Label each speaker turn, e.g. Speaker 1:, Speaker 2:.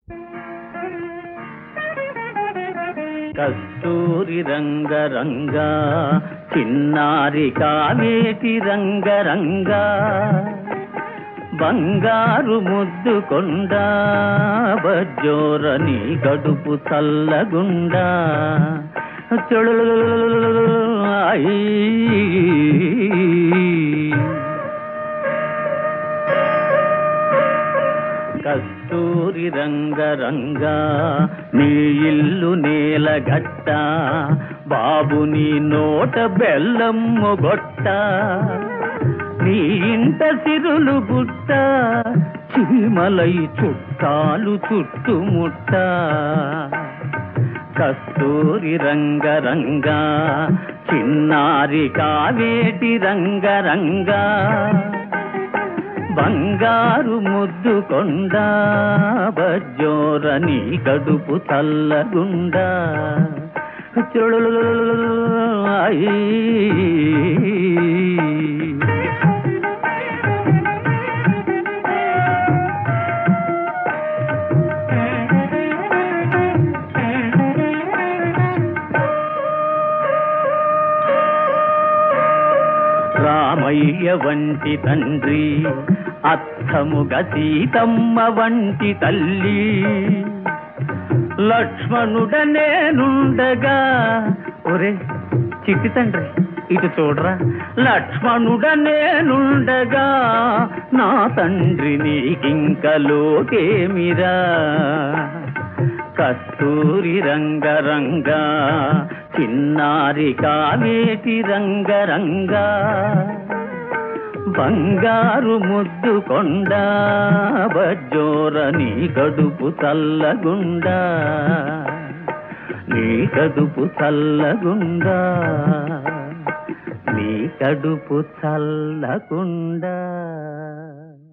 Speaker 1: కస్తూరి రంగ రంగా చిన్నారి కావేటి రంగ రంగా బంగారు ముద్దు కొండ బజ్జోరని గడుపు చల్లగుండా చెడు కస్తూరి రంగ రంగా నీ ఇల్లు నేలగట్ట బాబు నీ నోట బెల్లమ్ము గొట్ట నీ ఇంట సిరులు గుట్ట చీమలై చుట్టాలు చుట్టుముట్ట కస్తూరి రంగ రంగా చిన్నారి కావేటి రంగ రంగా బంగారు ముద్దు కొండ బజ్జోరని కడుపు చల్లగుండా చెడు రామయ్య వంటి తండ్రి అత్తముగ సీతమ్మ వంటి తల్లి లక్ష్మణుడ నేనుండగా ఒరే చిట్టి తండ్రి ఇటు చూడరా లక్ష్మణుడ నేనుండగా నా తండ్రి నీకింక లోటేమిరా కస్తూరి రంగ రంగా చిన్నారి కావేటి రంగ రంగా బంగారు ముద్దు కొండ బజ్జోరని కడుపు చల్లగుండా నీ కడుపు చల్లగుండా నీ కడుపు చల్లగుండా